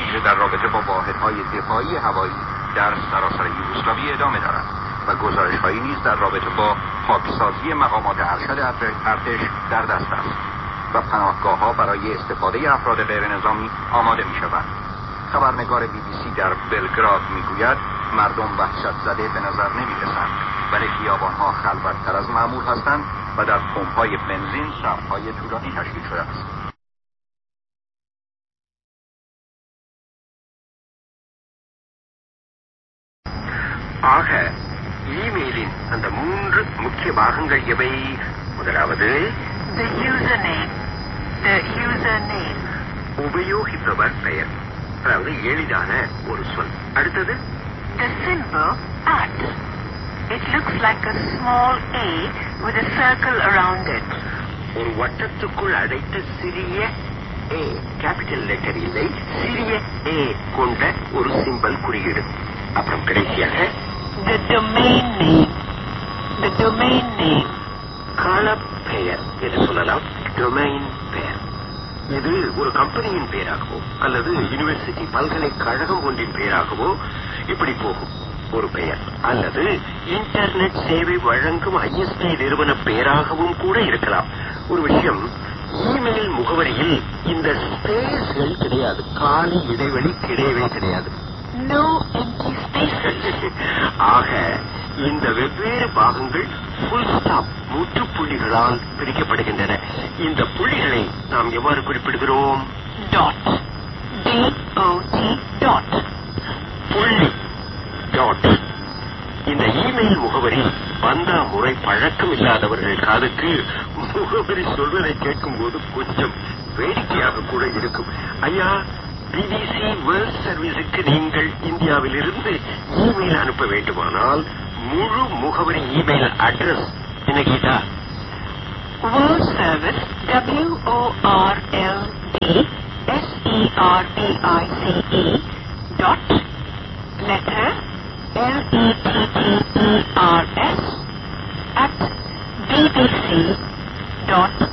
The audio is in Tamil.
ویژه در رابطه با واحدهای دفاعی هوایی در سراسر یوگسلاوی ادامه دارد و گزارش هایی نیز در رابطه با پاکسازی مقامات ارشد ارتش در دست است و پناهگاه ها برای استفاده افراد غیر نظامی آماده می شود. خبرنگار بی بی سی در بلگراد می گوید مردم وحشت زده به نظر نمی رسند ولی خیابان ها خلوتتر از معمول هستند و در پمپ های بنزین صف های طولانی تشکیل شده است. ஆக இமெயிலின் அந்த மூன்று முக்கிய பாகங்கள் எவை முதலாவது The username. The username. உபயோகிப்பவர் பெயர் அதாவது எளிதான ஒரு சொல் அடுத்தது The symbol at. It looks like a small a with a circle around it. ஒரு வட்டத்துக்குள் அடைத்த சிறிய ஏ கேபிட்டல் லெட்டர் இல்லை சிறிய ஏ கொண்ட ஒரு சிம்பல் குறியீடு அப்புறம் கடைசியாக The domain name. The domain name. களப்பெயர் என்று சொல்லலாம் டொமைன் பெயர் இது ஒரு கம்பெனியின் பெயராகவோ அல்லது யூனிவர்சிட்டி பல்கலைக்கழகம் ஒன்றின் பெயராகவோ இப்படி போகும் ஒரு பெயர் அல்லது இன்டர்நெட் சேவை வழங்கும் ஐஎஸ்பி நிறுவன பெயராகவும் கூட இருக்கலாம் ஒரு விஷயம் இமெயில் முகவரியில் இந்த ஸ்பேஸ்கள் கிடையாது காலி இடைவெளி கிடையவே கிடையாது No empty spaces. ஆக இந்த வெவ்வேறு பாகங்கள் full stop முற்றுப்புள்ளிகளால் பிரிக்கப்படுகின்றன இந்த புள்ளிகளை நாம் எவ்வாறு குறிப்பிடுகிறோம் Dot. D-O-T dot. புள்ளி டாட் இந்த இமெயில் முகவரி வந்தா முறை பழக்கம் இல்லாதவர்கள் காதுக்கு முகவரி சொல்வதை கேட்கும் போது கொஞ்சம் வேடிக்கையாக கூட இருக்கும் ஐயா பிபிசி வேர்ல்ட் சர்வீஸுக்கு நீங்கள் இந்தியாவிலிருந்து இமெயில் அனுப்ப வேண்டுமானால் முழு முகவரி இமெயில் அட்ரஸ் என்ன Geetha World Service, W-O-R-L-D-S-E-R-V-I-C-E dot letter L-E-T-T-E-R-S at bbc dot